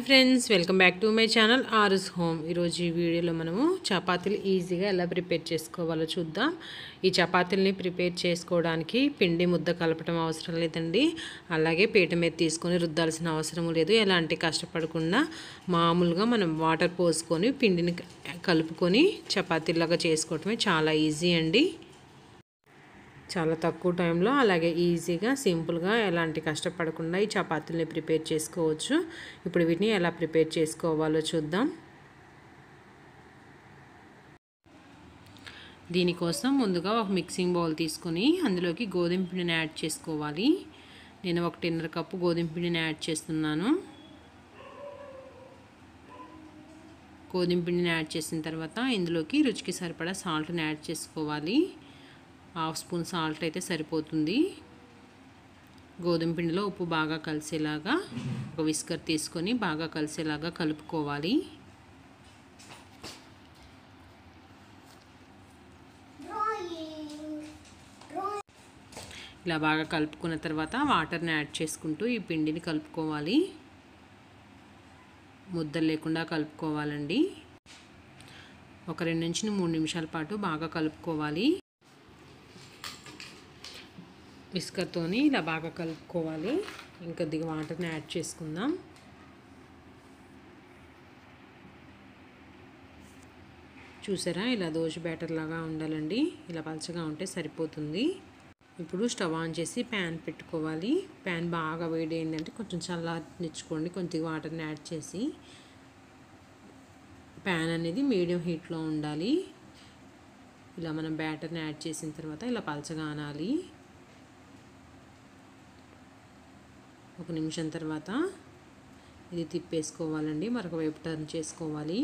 friends welcome back to my channel RS home ఈరోజు ఈ వీడియోలో మనము చపాతీలు ఈజీగా ఎలా ప్రిపేర్ చేసుకోవాలో చూద్దాం ఈ చపాతీలని ప్రిపేర్ చేసుకోవడానికి పిండి ముద్ద కలపటం అవసరం లేదండి అలాగే పీట మీద తీసుకొని రుద్దాల్సిన అవసరం లేదు ఎలాంటి కష్టపడకుండా మామూలుగా మనం వాటర్ పోసుకొని పిండిని కలుపుకొని చపాతీలాగా చేసుకోవటమే చాలా ఈజీ అండి చాలా తక్కువ టైంలో అలాగే ఈజీగా సింపుల్గా ఎలాంటి కష్టపడకుండా ఈ చపాతీలని ప్రిపేర్ చేసుకోవచ్చు ఇప్పుడు వీటిని ఎలా ప్రిపేర్ చేసుకోవాలో చూద్దాం దీనికోసం ముందుగా ఒక మిక్సింగ్ బౌల్ తీసుకొని అందులోకి గోధుమ పిండిని యాడ్ చేసుకోవాలి నేను ఒకటిన్నర కప్పు గోధుమ పిండిని యాడ్ చేస్తున్నాను గోధుమ పిండిని యాడ్ చేసిన తర్వాత ఇందులోకి రుచికి సరిపడా సాల్ట్ని యాడ్ చేసుకోవాలి హాఫ్ స్పూన్ సాల్ట్ అయితే సరిపోతుంది గోధుమ పిండిలో ఉప్పు బాగా కలిసేలాగా ఒక విస్కర్ తీసుకొని బాగా కలిసేలాగా కలుపుకోవాలి ఇలా బాగా కలుపుకున్న తర్వాత వాటర్ని యాడ్ చేసుకుంటూ ఈ పిండిని కలుపుకోవాలి ముద్దలు లేకుండా కలుపుకోవాలండి ఒక రెండు నుంచి మూడు నిమిషాల పాటు బాగా కలుపుకోవాలి విస్కర్తోని ఇలా బాగా కలుపుకోవాలి ఇంకొద్దిగా వాటర్ని యాడ్ చేసుకుందాం చూసారా ఇలా దోశ బ్యాటర్ లాగా ఉండాలండి ఇలా పలచగా ఉంటే సరిపోతుంది ఇప్పుడు స్టవ్ ఆన్ చేసి ప్యాన్ పెట్టుకోవాలి ప్యాన్ బాగా వేడి అయిందంటే కొంచెం చల్లారించుకోండి కొద్దిగా వాటర్ని యాడ్ చేసి ప్యాన్ అనేది మీడియం హీట్లో ఉండాలి ఇలా మనం బ్యాటర్ని యాడ్ చేసిన తర్వాత ఇలా పలచగా అనాలి ఒక నిమిషం తర్వాత ఇది తిప్పేసుకోవాలండి మరొక వైపు టర్న్ చేసుకోవాలి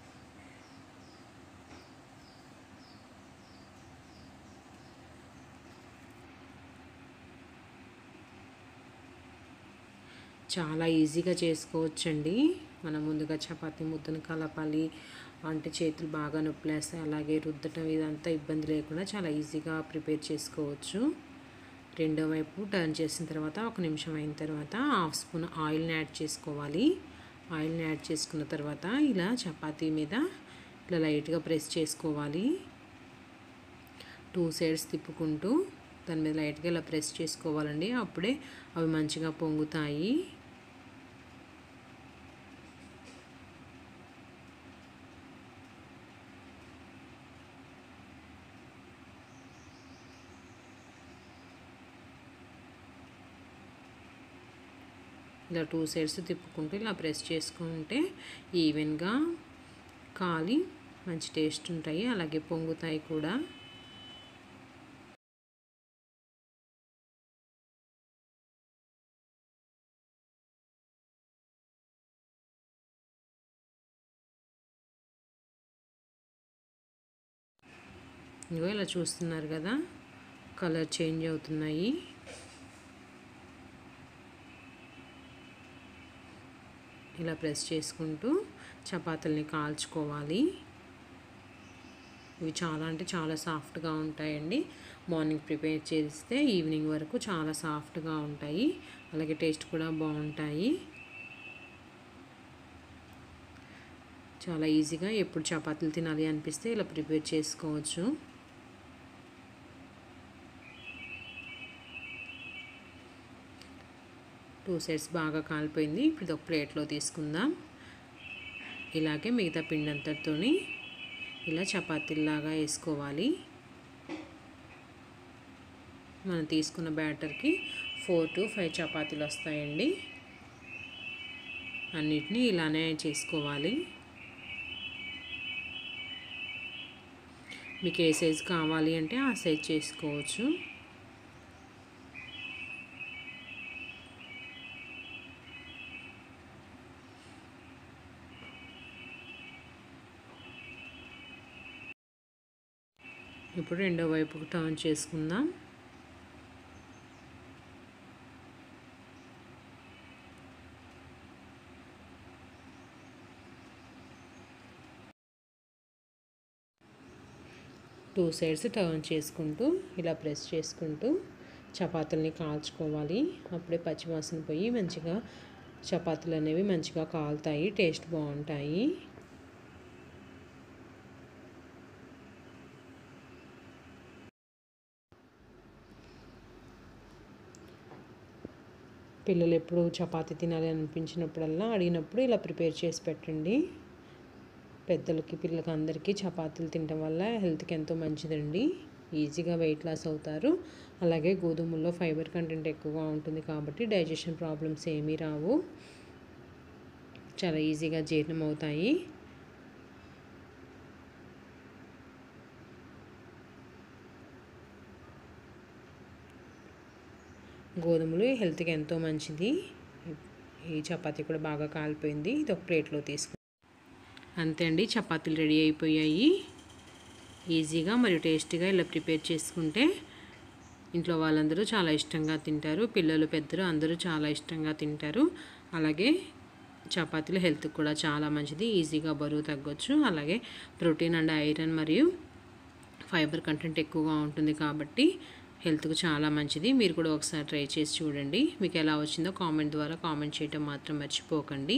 చాలా ఈజీగా చేసుకోవచ్చండి మనం ముందుగా చపాతీ ముద్దను కలపాలి అంటే చేతులు బాగా నొప్పులేస్తాయి అలాగే రుద్దటం ఇదంతా ఇబ్బంది లేకుండా చాలా ఈజీగా ప్రిపేర్ చేసుకోవచ్చు రెండో వైపు టర్న్ చేసిన తర్వాత ఒక నిమిషం అయిన తర్వాత హాఫ్ స్పూన్ ఆయిల్ని యాడ్ చేసుకోవాలి ఆయిల్ని యాడ్ చేసుకున్న తర్వాత ఇలా చపాతీ మీద ఇలా లైట్గా ప్రెస్ చేసుకోవాలి టూ సైడ్స్ తిప్పుకుంటూ దాని మీద లైట్గా ఇలా ప్రెస్ చేసుకోవాలండి అప్పుడే అవి మంచిగా పొంగుతాయి ఇలా టూ సైడ్స్ తిప్పుకుంటూ ఇలా ప్రెస్ చేసుకుంటే ఈవెన్గా కాలి మంచి టేస్ట్ ఉంటాయి అలాగే పొంగుతాయి కూడా ఇగో ఇలా చూస్తున్నారు కదా కలర్ చేంజ్ అవుతున్నాయి ఇలా ప్రెస్ చేసుకుంటూ చపాతీలని కాల్చుకోవాలి ఇవి చాలా అంటే చాలా సాఫ్ట్గా ఉంటాయండి మార్నింగ్ ప్రిపేర్ చేస్తే ఈవినింగ్ వరకు చాలా సాఫ్ట్గా ఉంటాయి అలాగే టేస్ట్ కూడా బాగుంటాయి చాలా ఈజీగా ఎప్పుడు చపాతీలు తినాలి అనిపిస్తే ఇలా ప్రిపేర్ చేసుకోవచ్చు టూ సైడ్స్ బాగా కాలిపోయింది ఇప్పుడు ఒక ప్లేట్లో తీసుకుందాం ఇలాగే మిగతా పిండి అంతటితో ఇలా చపాతీలాగా వేసుకోవాలి మనం తీసుకున్న బ్యాటర్కి ఫోర్ టు ఫైవ్ చపాతీలు వస్తాయండి అన్నిటినీ ఇలానే చేసుకోవాలి మీకు ఏ సైజు కావాలి అంటే ఆ సైజ్ చేసుకోవచ్చు ఇప్పుడు రెండో వైపుకు టర్న్ చేసుకుందాం టూ సైడ్స్ టర్న్ చేసుకుంటూ ఇలా ప్రెస్ చేసుకుంటూ చపాతీలని కాల్చుకోవాలి అప్పుడే పచ్చివాసన పోయి మంచిగా చపాతీలు అనేవి మంచిగా కాలుతాయి టేస్ట్ బాగుంటాయి పిల్లలు ఎప్పుడు చపాతీ తినాలి అనిపించినప్పుడల్లా అడిగినప్పుడు ఇలా ప్రిపేర్ చేసి పెట్టండి పెద్దలకి పిల్లలకి అందరికీ చపాతీలు తినడం వల్ల హెల్త్కి ఎంతో మంచిదండి ఈజీగా వెయిట్ లాస్ అవుతారు అలాగే గోధుమల్లో ఫైబర్ కంటెంట్ ఎక్కువగా ఉంటుంది కాబట్టి డైజెషన్ ప్రాబ్లమ్స్ ఏమీ రావు చాలా ఈజీగా జీర్ణం అవుతాయి గోధుమలు హెల్త్కి ఎంతో మంచిది ఈ చపాతీ కూడా బాగా కాలిపోయింది ఇది ఒక ప్లేట్లో తీసుకు అంతే అండి చపాతీలు రెడీ అయిపోయాయి ఈజీగా మరియు టేస్టీగా ఇలా ప్రిపేర్ చేసుకుంటే ఇంట్లో వాళ్ళందరూ చాలా ఇష్టంగా తింటారు పిల్లలు పెద్దలు అందరూ చాలా ఇష్టంగా తింటారు అలాగే చపాతీలు హెల్త్కి కూడా చాలా మంచిది ఈజీగా బరువు తగ్గొచ్చు అలాగే ప్రోటీన్ అండ్ ఐరన్ మరియు ఫైబర్ కంటెంట్ ఎక్కువగా ఉంటుంది కాబట్టి హెల్త్కు చాలా మంచిది మీరు కూడా ఒకసారి ట్రై చేసి చూడండి మీకు ఎలా వచ్చిందో కామెంట్ ద్వారా కామెంట్ చేయడం మాత్రం మర్చిపోకండి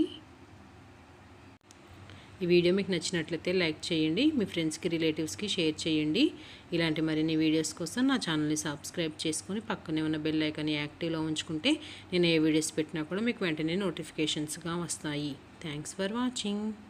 ఈ వీడియో మీకు నచ్చినట్లయితే లైక్ చేయండి మీ ఫ్రెండ్స్కి రిలేటివ్స్కి షేర్ చేయండి ఇలాంటి మరిన్ని వీడియోస్ కోసం నా ఛానల్ని సబ్స్క్రైబ్ చేసుకొని పక్కనే ఉన్న బెల్ ఐకాన్ని యాక్టివ్లో ఉంచుకుంటే నేను ఏ వీడియోస్ పెట్టినా కూడా మీకు వెంటనే నోటిఫికేషన్స్గా వస్తాయి థ్యాంక్స్ ఫర్ వాచింగ్